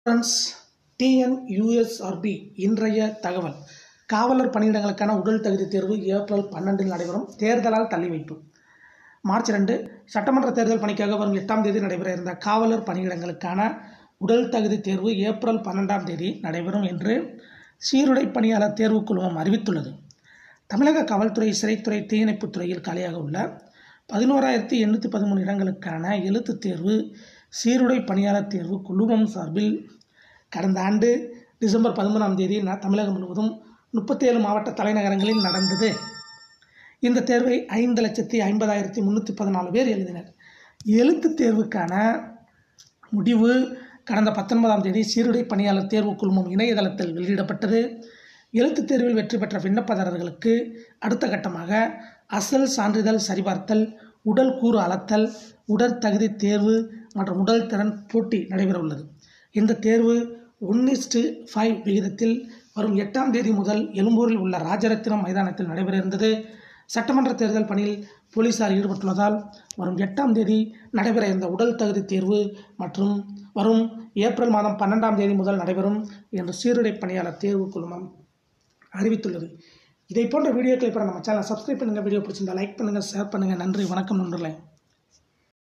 friends TNUSRB இன்றைய தகவல் காவலர் பணியிடங்களுக்கான உடல் தகுதி தேர்வு ஏப்ரல் பன்னெண்டில் நடைபெறும் தேர்தலால் தள்ளி வைப்பு மார்ச் ரெண்டு சட்டமன்ற தேர்தல் பணிக்காக வரும் எட்டாம் தேதி நடைபெற இருந்த காவலர் பணியிடங்களுக்கான உடல் தகுதி தேர்வு ஏப்ரல் பன்னெண்டாம் தேதி நடைபெறும் என்று சீருடை பணியாளர் தேர்வுக் குழுமம் அறிவித்துள்ளது தமிழக காவல்துறை சிறைத்துறை தீயணைப்புத் துறையில் காலியாக உள்ள பதினோராயிரத்தி எண்ணூற்றி பதிமூணு இடங்களுக்கான எழுத்துத் தேர்வு சீருடை பணியாளர் தேர்வு குழுமம் சார்பில் கடந்த ஆண்டு டிசம்பர் பதிமூணாம் தேதி ந- தமிழகம் முழுவதும் முப்பத்தேழு மாவட்ட தலைநகரங்களில் நடந்தது இந்த தேர்வை ஐந்து லட்சத்தி ஐம்பதாயிரத்தி முந்நூற்றி பதினாலு பேர் எழுதினர் எழுத்துத் தேர்வுக்கான முடிவு கடந்த பத்தொன்பதாம் தேதி சீருடை பணியாளர் தேர்வுக் குழுமம் இணையதளத்தில் வெளியிடப்பட்டது எழுத்துத் தேர்வில் வெற்றி பெற்ற விண்ணப்பதாரர்களுக்கு அடுத்த கட்டமாக அசல் சான்றிதழ் சரிபார்த்தல் உடல் கூறு அளத்தல் உடற்தகுதி தேர்வு மற்றும் உடல் திறன் போட்டி நடைபெற உள்ளது இந்த தேர்வு ஒன் இஸ்டு ஃபைவ் விகிதத்தில் வரும் எட்டாம் தேதி முதல் எழும்பூரில் உள்ள ராஜரத்தினம் மைதானத்தில் நடைபெற இருந்தது சட்டமன்ற தேர்தல் பணியில் போலீசார் ஈடுபட்டுள்ளதால் வரும் எட்டாம் தேதி நடைபெற இருந்த உடல் தகுதி தேர்வு மற்றும் வரும் ஏப்ரல் மாதம் பன்னெண்டாம் தேதி முதல் நடைபெறும் என்று சீருடை பணியாளர் தேர்வு குழுமம் அறிவித்துள்ளது இதை போன்ற வீடியோக்களை பெற நம்ம சேனலை சப்ஸ்கிரைப் பண்ணுங்கள் வீடியோ பிடிச்சிருந்தா லைக் பண்ணுங்கள் ஷேர் பண்ணுங்கள் நன்றி வணக்கம் நண்பர்களே